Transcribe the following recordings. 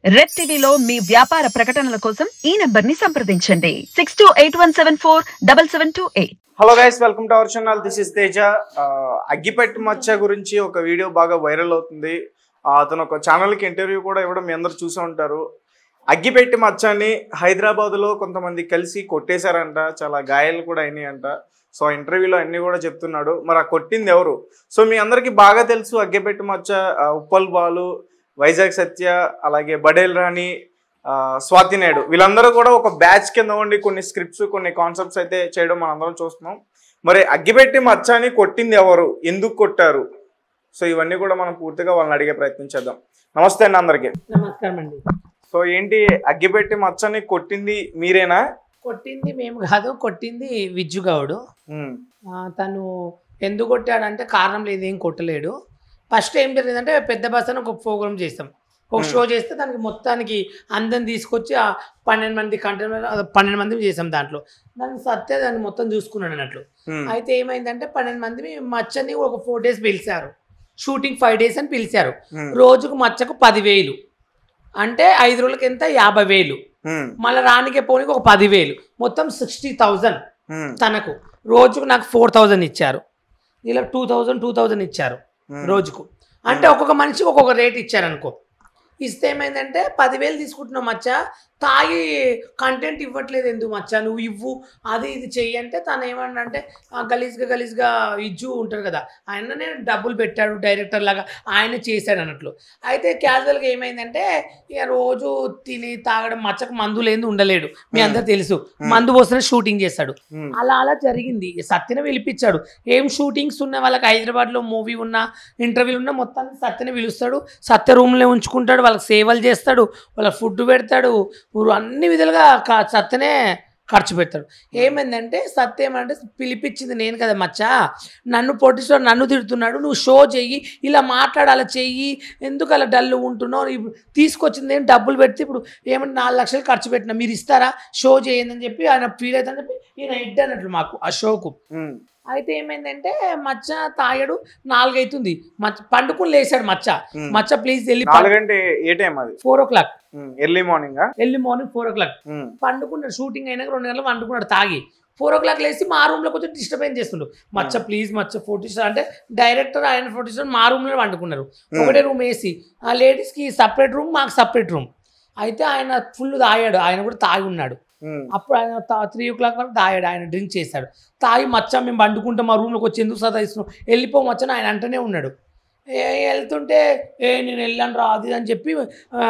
Red టీవీలో మీ వ్యాపార ప్రకటనల కోసం ఈ నంబర్ ని సంప్రదించండి six two eight one seven four double seven two eight hello guys welcome to our channel this is Teja ఆ, అగ్గిపెట్టి మచ్చ గురించి ఒక వీడియో బాగా వైరల్ అవుతుంది ఆ, అతను ఒక ఛానల్కి ఇంటర్వ్యూ కూడా ఇవ్వడం మీ అందరు చూసే ఉంటారు అగ్గిపెట్టి మచ్చని హైదరాబాద్లో కొంతమంది కలిసి కొట్టేశారంట చాలా గాయాలు కూడా అయినాయంట సో ఆ ఇంటర్వ్యూలో అన్ని కూడా చెప్తున్నాడు మరి ఆ కొట్టింది ఎవరు సో మీ అందరికీ బాగా తెలుసు అగ్గిపెట్టి మచ్చ ఆ, ఉప్పల్ బాలు వైజాగ్ సత్య అలాగే బడేల్ రాణి ఆ, స్వాతి నాయుడు వీళ్ళందరూ కూడా ఒక బ్యాచ్ కింద ఉండి కొన్ని స్క్రిప్ట్స్ కొన్ని కాన్సెప్ట్స్ అయితే చేయడం మనం అందరం చూస్తున్నాం మరి అగ్గిపెట్టి మచ్చాని కొట్టింది ఎవరు ఎందుకు కొట్టారు సో ఇవన్నీ కూడా మనం పూర్తిగా వాళ్ళని అడిగే ప్రయత్నం చేద్దాం నమస్తే అండి అందరికి నమస్కారం అండి సో ఏంటి అగ్గిపెట్టి మచ్చని కొట్టింది మీరేనా కొట్టింది మేము కాదు కొట్టింది విజ్జు గౌడు ఉమ్, ఆ, తను ఎందుకు కొట్టాడంటే కారణం లేదు ఏం కొట్టలేడు ఫస్ట్ ఏం జరిగిందంటే పెద్ద బస్ అని ఒక ప్రోగ్రామ్ చేస్తాం ఒక Hmm. షో చేస్తే దానికి మొత్తానికి అందరిని తీసుకొచ్చి ఆ పన్నెండు మంది కంటెంట్ పన్నెండు మంది చేసాం దాంట్లో దానికి సత్య దాన్ని మొత్తం చూసుకున్నాడు అన్నట్లు ఉమ్, అయితే ఏమైందంటే పన్నెండు మంది మచ్చని ఒక ఫోర్ డేస్ పిలిచారు షూటింగ్ ఫైవ్ డేస్ అని పిలిచారు ఉమ్, రోజుకు మచ్చకు పదివేలు అంటే ఐదు రోజులకి ఎంత యాభై వేలు ఉమ్, మళ్ళీ రానికే పోనీకి ఒక పదివేలు మొత్తం సిక్స్టీ థౌజండ్ ఉమ్, తనకు రోజుకు నాకు ఫోర్ థౌజండ్ ఇచ్చారు ఇలా టూ థౌజండ్ టూ థౌజండ్ ఇచ్చారు ఉమ్, రోజుకు అంటే ఒక్కొక్క మనిషికి ఒక్కొక్క రేట్ ఇచ్చారు అనుకో ఇస్తే ఏమైందంటే పదివేలు తీసుకుంటున్నావు మచ్చ తాగి కంటెంట్ ఇవ్వట్లేదు ఎందుకు మచ్చ నువ్వు ఇవ్వు అది ఇది చెయ్యి అంటే తను ఏమన్నంటే ఆ గలీజ్గా గలీజ్గా ఇజ్జు ఉంటారు కదా ఆయననే డబ్బులు పెట్టాడు డైరెక్టర్ లాగా ఆయన చేశాడు అన్నట్లు అయితే క్యాజువల్గా ఏమైందంటే ఇక రోజు తిని తాగడం మచ్చకు మందు లేని ఉండలేడు మీ Hmm. అందరు తెలుసు Hmm. మందు పోస్తేనే షూటింగ్ చేస్తాడు ఉమ్, అలా అలా జరిగింది సత్యన పిలిపించాడు ఏం షూటింగ్స్ ఉన్న వాళ్ళకి హైదరాబాద్లో మూవీ ఉన్న ఇంటర్వ్యూలు ఉన్న మొత్తానికి సత్యన పిలుస్తాడు సత్య రూమ్లో ఉంచుకుంటాడు వాళ్ళకి సేవలు చేస్తాడు వాళ్ళకి ఫుడ్ పెడతాడు ఊరు అన్ని విధాలుగా క- సత్యనే ఖర్చు పెడతాడు ఏమైందంటే సత్య ఏమంటే పిలిపించింది నేను కదా మచ్చా నన్ను పొట్టిస్తాడు నన్ను తిడుతున్నాడు నువ్వు షో చెయ్యి ఇలా మాట్లాడాలి చెయ్యి ఎందుకు అలా డల్ ఉంటున్నావు ఇప్పుడు తీసుకొచ్చింది ఏం డబ్బులు పెడితే ఇప్పుడు ఏమంటే నాలుగు లక్షలు ఖర్చు పెట్టినా మీరు ఇస్తారా షో చేయండి అని చెప్పి ఆయన ఫీల్ అవుతుందని చెప్పి ఈయన హెడ్ అన్నట్లు మాకు ఆ షోకు ఉమ్, అయితే ఏమైందంటే మచ్చ తాగాడు నాలుగైతుంది మచ్చ పండుకుని లేచాడు మచ్చ ఉమ్. మచ్చ ప్లీజ్ వెళ్ళి నాలుగంటే ఏ టైం అది four o'clock early morning early morning four o'clock పండుకున్నాడు షూటింగ్ అయినాక రెండు గంటలు పండుకున్నాడు తాగి ఫోర్ ఓ క్లాక్ లేచి మా రూమ్లోకి వచ్చి డిస్టర్బెన్స్ చేస్తుండు మచ్చ ప్లీజ్ మచ్చ ఫోటో అంటే డైరెక్టర్ ఆయన ఫోటో మా రూమ్లో పండుకున్నారు ఒకటే రూమ్ వేసి ఆ లేడీస్కి సపరేట్ రూమ్ మాకు సపరేట్ రూమ్ అయితే ఆయన ఫుల్ తాగాడు ఆయన కూడా తాగి ఉన్నాడు అప్పుడు ఆయన త్రీ ఓ క్లాక్ వరకు తాగాడు ఆయన డ్రింక్ చేశాడు తాగి మచ్చ మేము పండుకుంటాం మా రూమ్లోకి వచ్చి ఎందుకు సదాయిస్తున్నాం వెళ్ళిపో మచ్చని ఆయన అంటనే ఉన్నాడు ఏ వెళ్తుంటే ఏ నేను వెళ్ళాను రా అది ఇది అని చెప్పి ఆ,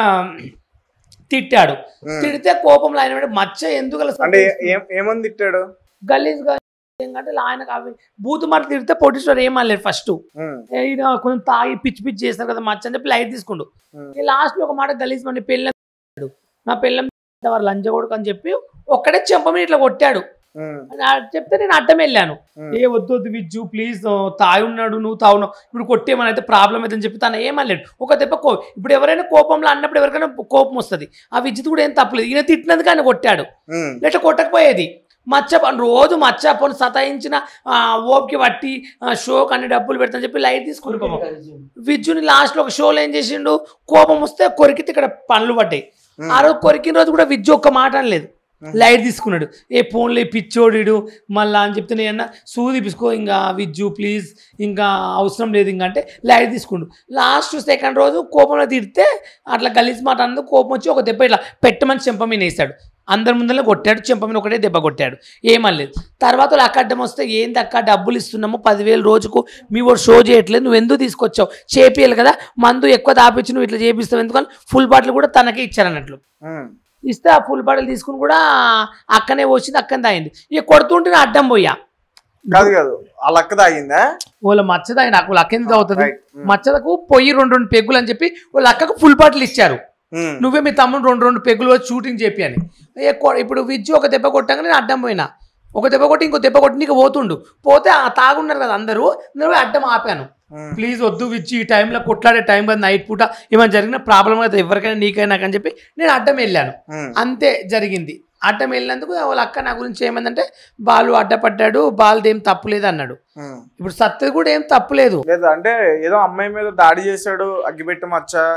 తిట్టాడు తిడితే కోపంలో ఆయన మీద మచ్చ ఎందుకు అలా అంటే ఏం- ఏమని తిట్టాడు గలీజ్గా అంటే ఆయనకు అవి బూతు మాట తిడితే పొట్టిస్తారు ఏమనలేదు ఫస్ట్ ఉమ్, ఈయన కొంచెం తాగి పిచ్చి పిచ్చి చేస్తారు కదా మచ్చ అని చెప్పి లైట్ తీసుకుండు ఉమ్, లాస్ట్ లో ఒక మాట గలీజ్ మన పెళ్ళం నా పెళ్ళం వారు లంచ కొడుకు అని చెప్పి ఒక్కడే చెంపమని ఇట్లా కొట్టాడు ఉమ్, అని ఆ- చెప్తే నేను అడ్డం వెళ్ళాను ఉమ్, ఏ వద్దు వద్దు విజ్జు ప్లీజ్ తాగి ఉన్నాడు నువ్వు తాగున్నావు ఇప్పుడు కొట్టేమని అయితే ప్రాబ్లం అవుతుందని చెప్పి తను ఏమనలేడు ఒక దెబ్బ కో ఇప్పుడు ఎవరైనా కోపంలో అన్నప్పుడు ఎవరికైనా కోపం వస్తుంది ఆ విద్యుత్ కూడా ఏం తప్పలేదు ఈయన తిట్టినందుకు ఆయన కొట్టాడు ఉమ్, లేట కొట్టకపోయేది మచ్చ పని రోజు మచ్చ పని సతాయించిన ఆ, ఓపిక పట్టి ఆ, షోకి అన్ని డబ్బులు పెడతాని చెప్పి లైట్ తీసుకుని పాపం విజ్జుని లాస్ట్లో ఒక షోలో ఏం చేసిండు కోపం వస్తే కొరికితే ఇక్కడ పనులు పడ్డాయి ఆ రోజు కొరికిన రోజు కూడా విజ్జు ఒక్క మాట అనలేదు లైట్ తీసుకున్నాడు ఏ ఫోన్లే పిచ్చోడిడు మళ్ళా అని చెప్తే నేను సూది తీసుకో ఇంకా విజ్జు ప్లీజ్ ఇంకా అవసరం లేదు ఇంకా అంటే లైట్ తీసుకుండు లాస్ట్ సెకండ్ రోజు కోపంలో తిడితే అట్లా గలీజ్ మాట అన్నది కోపం వచ్చి ఒక దెబ్బ ఇట్లా పెట్టమని చెంప మీద వేసాడు అందరి ముందర కొట్టాడు చెంప మీద ఒకటే దెబ్బ కొట్టాడు ఏమనలేదు తర్వాత వాళ్ళు అక్క అడ్డం వస్తే ఏంది అక్క డబ్బులు ఇస్తున్నాము పదివేలు రోజుకు మీ వాడు షో చేయట్లేదు నువ్వు ఎందుకు తీసుకొచ్చావు చేపియాలి కదా మందు ఎక్కువ దాపించి నువ్వు ఇట్లా చేపిస్తావు ఎందుకని ఫుల్ బాటిల్ కూడా తనకే ఇచ్చారన్నట్లు ఉమ్, ఇస్తే ఆ ఫుల్ బాటిల్ తీసుకుని కూడా అక్కనే వచ్చింది అక్కనే తాగింది ఇక కొడుతుంటే నేను అడ్డం పోయా కాదు కాదు ఆ లక్క తాగిందా వాళ్ళ మచ్చ తాగిన నాకు లక్క ఎందుకు అవుతుంది Right. ఉమ్, మచ్చలకు పొయ్యి రెండు రెండు పెగ్గులు అని చెప్పి వాళ్ళ అక్కకు ఫుల్ బాటిల్ ఇచ్చారు ఉమ్, నువ్వే మీ తమ్ముడు రెండు రెండు పెగ్గులు వచ్చి షూటింగ్ చెప్పి అని ఏ కొ- ఇప్పుడు విజ్జు ఒక దెబ్బ కొట్టాక నేను అడ్డం పోయినా ఒక దెబ్బ కొట్టి ఇంకో దెబ్బ కొట్టి నీకు పోతుండు పోతే ఆ తాగున్నారు కదా అందరూ నేను అడ్డం ఆపాను ఉమ్, ప్లీజ్ వద్దు విజ్జి ఈ టైంలో కొట్లాడే టైం కదా నైట్ పూట ఏమైనా జరిగిన ప్రాబ్లం అయితే ఎవరికైనా నీకైనా అని చెప్పి నేను అడ్డం వెళ్ళాను ఉమ్, అంతే జరిగింది అడ్డం వెళ్ళినందుకు వాళ్ళ అక్క నా గురించి ఏమందంటే బాలు అడ్డపడ్డాడు బాలుది ఏం తప్పులేదు అన్నాడు ఉమ్. ఇప్పుడు సత్యది కూడా ఏం తప్పులేదు లేదు అంటే ఏదో అమ్మాయి మీద దాడి చేశాడు అగ్గిపెట్టి మచ్చ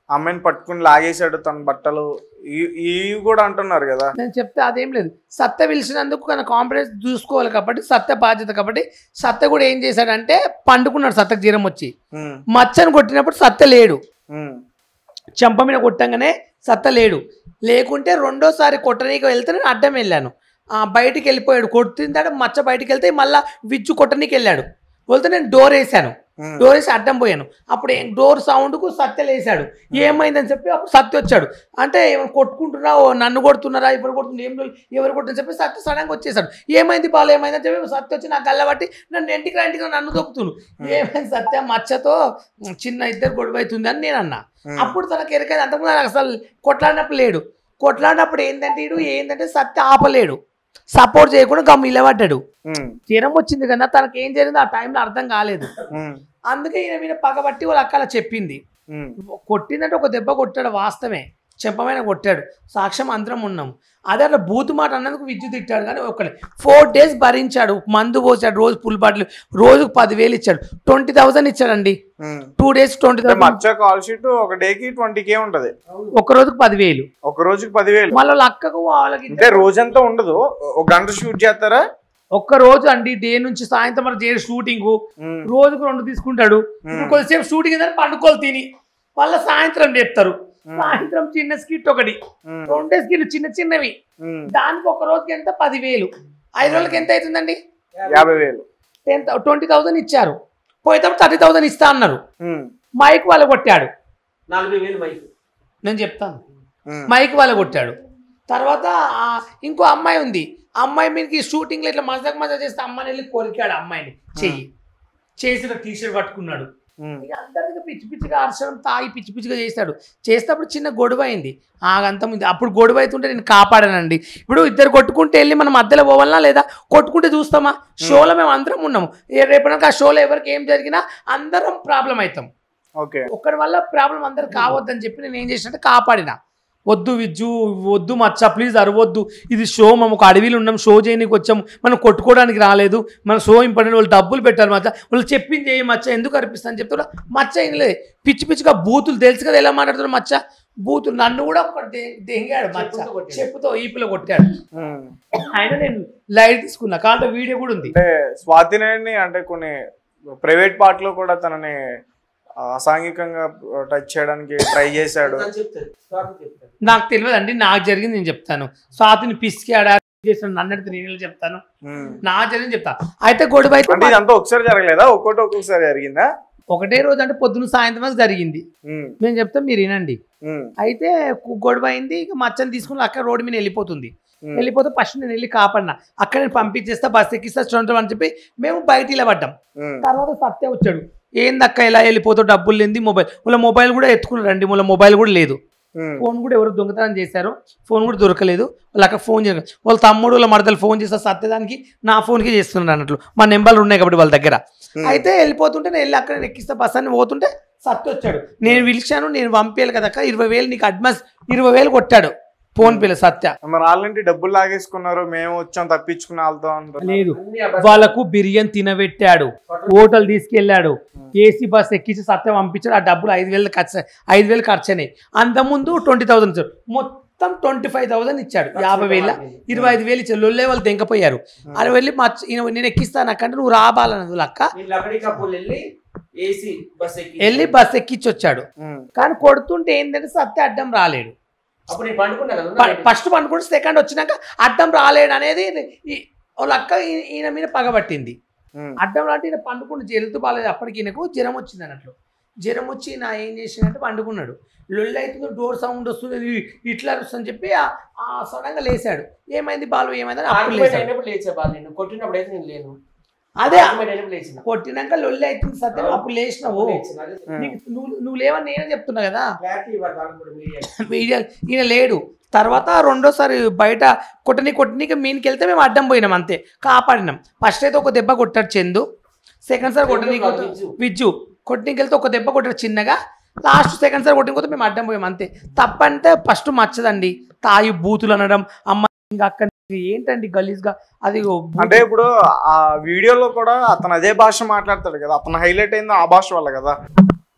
అమ్మాయిని పట్టుకుని లాగేశాడు తన బట్టలు ఇ- ఇవి కూడా అంటున్నారు కదా నేను చెప్తే అదేం లేదు సత్య పిలిచినందుకు తన కాన్ఫిడెన్స్ చూసుకోవాలి కాబట్టి సత్య బాధ్యత కాబట్టి సత్య కూడా ఏం చేశాడంటే పండుకున్నాడు సత్యకు జీరం వచ్చి ఉమ్, మచ్చను కొట్టినప్పుడు సత్య లేడు ఉమ్, చెంప మీద కొట్టంగానే సత్త లేడు లేకుంటే రెండోసారి కొట్టనీకి వెళ్తే నేను అడ్డం వెళ్ళాను ఆ బయటికి వెళ్ళిపోయాడు కొట్టిందాడు మచ్చ బయటికి వెళ్తే మళ్ళా విచ్చు కొట్టనీకి వెళ్ళాడు వెళ్తే నేను డోర్ వేసాను ఉమ్, డోర్ వేసి అడ్డం పోయాను అప్పుడు ఏం- డోర్ సౌండ్కు సత్య లేసాడు ఏమైందని చెప్పి అప్పుడు సత్య వచ్చాడు అంటే ఏమైనా కొట్టుకుంటున్నావు నన్ను కొడుతున్నారా ఇప్పుడు కొడుతున్నా ఏం లేదు, ఎవరు కొడుతున్నా చెప్పి సత్య సడన్గా వచ్చేసాడు ఏమైంది బాలు ఏమైందని చెప్పి సత్య వచ్చి నాకు గల్లబట్టి నన్ను ఇంటికి రా ఇంటికి రా నన్ను దొక్కుతును ఏమైంది సత్య మచ్చతో చిన్న ఇద్దరు గొడవ అవుతుంది అని నేను అన్నా ఉమ్, అప్పుడు తనకి ఎరకైంది అంతకుముందు నాకు అసలు కొట్లాడినప్పుడు లేడు కొట్లాడినప్పుడు ఏంటంటే ఇడు ఏంటంటే సత్య ఆపలేడు సపోర్ట్ చేయకుండా గమ్ము ఇలబడ్డాడు ఉమ్, జ్వరం వచ్చింది కదా తనకి ఏం జరిగిందో ఆ టైంలో అర్థం కాలేదు ఉమ్, అందుకే ఈయన మీద పగబట్టి వాళ్ళ అక్కల చెప్పింది ఉమ్, కొట్టిందంటే ఒక దెబ్బ కొట్టాడు వాస్తవమే చెంపమైన కొట్టాడు సాక్ష్యం అందరం ఉన్నాం అదే అట్లా బూతు మాట అన్నందుకు విద్యుత్ తిట్టాడు కానీ ఒకలే ఫోర్ డేస్ భరించాడు మందు పోసాడు రోజు పుల్ బాటిల్ రోజుకు పదివేలు ఇచ్చాడు ట్వంటీ థౌసండ్ ఇచ్చాడండి ఉమ్. టూ డేస్ ట్వంటీ అంటే థౌసండ్ మచ్చ కాల్ షీట్ ఒక డేకి ట్వంటీ కే ఉంటది ఒక రోజుకు పదివేలు ఒక రోజుకి పదివేలు మళ్ళీ వాళ్ళ అక్కకు వాళ్ళకి అంటే రోజంతా ఉండదు ఒక గంట షూట్ చేస్తారా ఒక్క రోజు అండి డే నుంచి సాయంత్రం వరకు చేసే షూటింగ్ ఉమ్, రోజుకు రెండు తీసుకుంటాడు ఇప్పుడు కొద్దిసేపు షూటింగ్ ఏదైనా పండుకోలు తిని మళ్ళీ సాయంత్రం చెప్తారు సాయంత్రం చిన్న స్కిట్ ఒకటి ఉమ్, రెండే స్కిట్ చిన్న చిన్నవి ఉమ్, దానికి ఒక రోజుకి ఎంత పదివేలు ఐదు రోజులకి ఎంత అవుతుందండి యాభై వేలు టెన్ ట్వంటీ థౌసండ్ ఇచ్చారు పోయేటప్పుడు థర్టీ థౌసండ్ ఇస్తా అన్నారు ఉమ్, మైక్ వాళ్ళు కొట్టాడు నలభై వేలు మైక్ నేను చెప్తాను ఉమ్, మైక్ వాళ్ళు కొట్టాడు తర్వాత ఆ ఇంకో అమ్మాయి ఉంది ఆ అమ్మాయి మీదకి షూటింగ్లో ఇట్లా మజాక్ మజా చేస్తే అమ్మాయిని వెళ్ళి కొరికాడు అమ్మాయిని చెయ్యి చేసిన టీషర్ట్ పట్టుకున్నాడు ఉమ్, ఇక అందరికీ పిచ్చి పిచ్చిగా అరచడం తాగి పిచ్చి పిచ్చిగా చేస్తాడు చేసేటప్పుడు చిన్న గొడవ అయింది ఆగంతం ఉంది అప్పుడు గొడవ అవుతుంటే నేను కాపాడానండి ఇప్పుడు ఇద్దరు కొట్టుకుంటే వెళ్ళి మనం మధ్యలో పోవాలనా లేదా కొట్టుకుంటే చూస్తామా షోలో మేము అందరం ఉన్నాము ఏ రేపటికి ఆ షోలో ఎవరికి ఏం జరిగినా అందరం ప్రాబ్లం అవుతాం ఓకే ఒక్కడి వల్ల ప్రాబ్లం అందరు కావద్దని చెప్పి నేను ఏం చేసినట్టు కాపాడిన వద్దు విజ్జు వద్దు మచ్చ ప్లీజ్ అరవద్దు ఇది షో మేము ఒక అడవిలో ఉన్నాం షో చేయడానికి వచ్చాము మనం కొట్టుకోవడానికి రాలేదు మన షో ఇంపార్టెంట్ వాళ్ళు డబ్బులు పెట్టారు మచ్చ వాళ్ళు చెప్పింది ఏ మచ్చ ఎందుకు అనిపిస్తా అని చెప్తారు మచ్చ వినలే పిచ్చి పిచ్చిగా బూతులు తెలుసు కదా ఎలా మాట్లాడుతారు మచ్చ బూతులు నన్ను కూడా ఒకటి దే- దెంగాడు మచ్చ చెప్పుతో కొట్టాడు. చెప్పుతో ఈపులో కొట్టాడు ఉమ్. ఆయన నేను లైట్ తీసుకున్నా కాబట్టి వీడియో కూడా ఉంది అంటే స్వాతినేని అంటే కొన్ని ప్రైవేట్ పార్ట్ లో కూడా తనని ఆ, అసాంఘికంగా టచ్ చేయడానికి ట్రై చేశాడు అని చెప్తారు స్వాతి చెప్తారు నాకు తెలియదు అండి నాకు జరిగింది నేను చెప్తాను స్వాతిని పిసికాడా చేసిన నన్నడితే నేను చెప్తాను ఉమ్. నా జరిగింది చెప్తా అయితే గొడవ అయితే అంటే ఇదంతా ఒకసారి జరగలేదా ఒక్కోటి ఒక్కొక్కసారి జరిగిందా ఒకటే రోజు అంటే పొద్దున సాయంత్రం వరకు జరిగింది ఉమ్, మేము చెప్తాం మీరు వినండి ఉమ్, అయితే కు- గొడవ అయింది ఇక మచ్చని తీసుకుని అక్కడ రోడ్డు మీద వెళ్ళిపోతుంది ఉమ్, వెళ్ళిపోతే ఫస్ట్ నేను వెళ్ళి కాపాడినా అక్కడ నేను పంపించేస్తా బస్ ఎక్కిస్తా చూడండి అని చెప్పి మేము బయట ఇలా పడ్డాం ఉమ్, తర్వాత సత్య వచ్చాడు ఏందక్క ఇలా వెళ్ళిపోతావు డబ్బులు లేని మొబైల్ వాళ్ళ మొబైల్ కూడా ఎత్తుకున్నారండి వాళ్ళ మొబైల్ కూడా లేదు ఉమ్, ఫోన్ కూడా ఎవరు దొంగతనం చేశారు ఫోన్ కూడా దొరకలేదు వాళ్ళు అక్కడ ఫోన్ చేయరు వాళ్ళ తమ్ముడు వాళ్ళ మరదలు ఫోన్ చేస్తే సత్యదానికి నా ఫోన్కి చేస్తున్నారు అన్నట్లు మా నెంబర్లు ఉన్నాయి కాబట్టి వాళ్ళ దగ్గర ఉమ్. అయితే వెళ్ళిపోతుంటే నేను వెళ్ళి అక్కడ ఎక్కిస్తే బస్ అని పోతుంటే సత్య వచ్చాడు నేను పిలిచాను నేను పంపేయాలి కదా అక్క ఇరవై వేలు నీకు అడ్వాన్స్ ఇరవై వేలు కొట్టాడు ఫోన్ పేలు సత్య మరి వాళ్ళంటి డబ్బులు లాగేసుకున్నారు మేము వచ్చాం తప్పించుకుని వెళ్తాం అంటారు లేదు అన్ని అబద్ధాలు. వాళ్ళకు బిర్యానీ తినబెట్టాడు హోటల్ తీసుకెళ్ళాడు ఏసీ బస్ ఎక్కించి సత్యం పంపించాడు ఆ డబ్బులు ఐదు వేలు ఖర్చు ఐదు వేలు ఖర్చు అయినాయి అంతకుముందు ట్వంటీ థౌసండ్ ఇచ్చాడు మొత్తం ట్వంటీ ఫైవ్ థౌసండ్ ఇచ్చాడు యాభై వేల ఇరవై ఐదు వేలు ఇచ్చాడు లొల్లే వాళ్ళు తెంకపోయారు అది వెళ్ళి మా ఈయన నేను ఎక్కిస్తాను అక్కంటే నువ్వు రాబాలన్నది లక్క నేను లకడీ కప్పులు వెళ్ళి ఏసీ బస్ ఎక్కి వెళ్ళి బస్ ఎక్కించి వచ్చాడు ఉమ్, కానీ కొడుతుంటే ఏంటంటే సత్య అడ్డం రాలేడు అప్పుడు నేను పండుకున్నా కదా ఫస్ట్ పండుకుంటే సెకండ్ వచ్చినాక అడ్డం రాలేడు అనేది ఈ- వాళ్ళ అక్క ఈ- ఈయన మీద పగబట్టింది ఉమ్, అడ్డం లాంటి ఈయన పండుకుని జరుగుతూ బాగాలేదు అప్పటికి ఈయనకు జ్వరం వచ్చింది అన్నట్లు జ్వరం వచ్చి నా ఏం చేసినట్టు పండుకున్నాడు లొల్లి అవుతుంది డోర్ సౌండ్ వస్తుంది ఇది ఇట్లా వస్తుందని చెప్పి ఆ- ఆ సడన్గా లేచాడు ఏమైంది బాలు ఏమైంది అని అప్పుడు ఆర్గ్యుమెంట్ లేచాడు అయినప్పుడు లేచా బాగా నేను కొట్టినప్పుడు అయితే నేను లేను అదే ఆర్గ్యుమెంట్ అయినప్పుడు లేచిన కొట్టినాక లొల్లి అవుతుంది సత్యం అప్పుడు లేచినావు లేచిన. అదే ఉమ్. నీకు నువ్వు నువ్వు లేవని నేనే చెప్తున్నా కదా clarity ఇవ్వాలి వాళ్ళకి కూడా మీడియా ఈయన ఈయన లేడు తర్వాత రెండోసారి బయట కొట్టని కొట్టనీకి మీనికి వెళ్తే మేము అడ్డం పోయినాం అంతే కాపాడినాం ఫస్ట్ అయితే ఒక దెబ్బ కొట్టాడు చందు సెకండ్ సార్ కొట్టనీకి కాదు, విజ్జు. విజ్జు కొట్టనీకి వెళ్తే ఒక దెబ్బ కొట్టాడు చిన్నగా లాస్ట్ సెకండ్ సార్ కొట్టిన కొత్త మేము అడ్డం పోయాం అంతే తప్పంటే ఫస్ట్ మచ్చదండి తాయి బూతులు అనడం అమ్మ ఇంకా అక్క ఏంటండి గలీజ్గా అది బూ- అంటే ఇప్పుడు ఆ వీడియోలో కూడా అతను అదే భాష మాట్లాడతాడు కదా అతను హైలైట్ అయింది ఆ భాష వల్ల కదా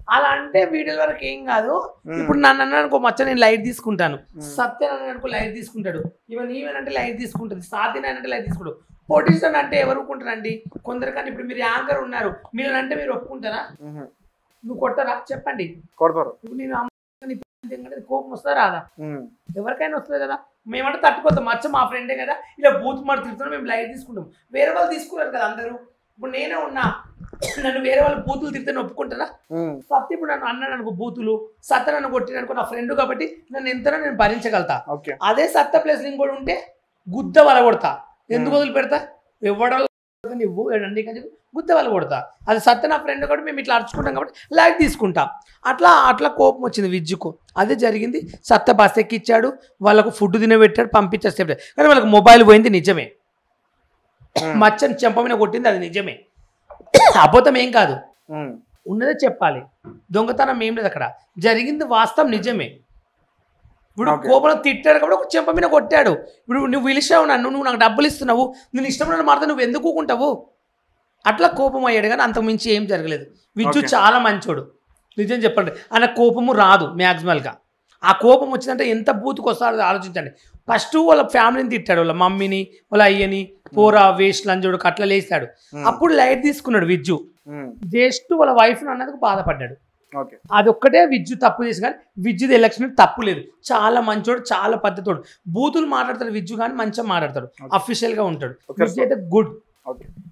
అలా అంటే వీడియోల వరకు ఏం కాదు ఇప్పుడు నన్ను అన్నాడు అనుకో మచ్చ నేను లైట్ తీసుకుంటాను సత్య నన్ను అనుకో లైట్ తీసుకుంటాడు ఇవన్నీ ఈవెన్ అంటే లైట్ తీసుకుంటుంది సాధ్యం అంటే లైట్ తీసుకుంటాడు పొటిషన్ అంటే ఎవరు ఒప్పుకుంటారండి కొందరికన్నా ఇప్పుడు మీరు యాంకర్ ఉన్నారు మీరు అంటే మీరు ఒప్పుకుంటారా మ్మ్. నువ్వు కొట్టరా చెప్పండి కొడతారు ఇప్పుడు నేను అమ్మాయిని తింగంటే కోపం వస్తుందా రాదా మ్మ్. ఎవరికైనా వస్తుంది కదా మేమంటే తట్టుకోతాం మచ్చ మా ఫ్రెండే కదా ఇలా బూత్ మాట తిరుగుతున్నాం మేము లైట్ తీసుకుంటాం వేరే వాళ్ళు తీసుకున్నారు కదా అందరూ ఇప్పుడు నేనే ఉన్నా నన్ను వేరే వాళ్ళు బూతులు తిరిగితే ఒప్పుకుంటారా మ్మ్. సత్య ఇప్పుడు నన్ను అన్నాడు అనుకో బూతులు సత్త నన్ను కొట్టిన అనుకో నా ఫ్రెండ్ కాబట్టి నన్ను ఎంతనో నేను భరించగలుగుతా ఓకే అదే సత్త ప్లేస్ ఇంకోటి ఉంటే గుద్ద వల కొడతా ఎందుకు వదిలి పెడతా ఎవడో నువ్వు ఎడండి అని చెప్పి గుద్ద వల కొడతా అది సత్త నా ఫ్రెండ్ కాబట్టి మేము ఇట్లా అరుచుకుంటాం కాబట్టి లైట్ తీసుకుంటా అట్లా అట్లా కోపం వచ్చింది విద్యుకు అదే జరిగింది సత్త బస్ ఎక్కిచ్చాడు వాళ్ళకు ఫుడ్ తినబెట్టాడు పంపించాడు సెపరేట్ కానీ వాళ్ళకి మొబైల్ పోయింది నిజమే మచ్చని చెంప మీద కొట్టింది అది నిజమే అబద్ధం ఏం కాదు మ్మ్. ఉన్నదే చెప్పాలి దొంగతనం ఏం లేదు అక్కడ జరిగింది వాస్తవం నిజమే ఇప్పుడు Okay. కోపంలో తిట్టాడు కాబట్టి ఒక చెంప మీద కొట్టాడు ఇప్పుడు నువ్వు పిలిచావు నన్ను నువ్వు నాకు డబ్బులు ఇస్తున్నావు నేను ఇష్టమైన మాట నువ్వు ఎందుకు ఊకుంటావు అట్లా కోపం అయ్యాడు కానీ అంతకు మించి ఏం జరగలేదు విద్యు Okay. చాలా మంచోడు నిజం చెప్పండి ఆయన కోపము రాదు మ్యాక్సిమల్గా ఆ కోపం వచ్చిందంటే ఎంత బూతుకు వస్తాడో ఆలోచించండి ఫస్ట్ వాళ్ళ ఫ్యామిలీని తిట్టాడు వాళ్ళ మమ్మీని వాళ్ళ అయ్యని పోరా వేస్ట్ లంజోడు కట్ల లేస్తాడు మ్మ్. అప్పుడు లైట్ తీసుకున్నాడు విద్యు మ్మ్. జస్ట్ వాళ్ళ వైఫ్ అన్నది బాధపడ్డాడు ఓకే అదొక్కటే విద్యు తప్పు చేసి కానీ విద్యుత్ ఎలక్షన్ తప్పు లేదు చాలా మంచోడు చాలా పద్ధతోడు బూతులు మాట్లాడతాడు విద్యు కానీ మంచిగా మాట్లాడతాడు Okay. అఫీషియల్ గా ఉంటాడు Okay, విద్యు అయితే గుడ్ ఓకే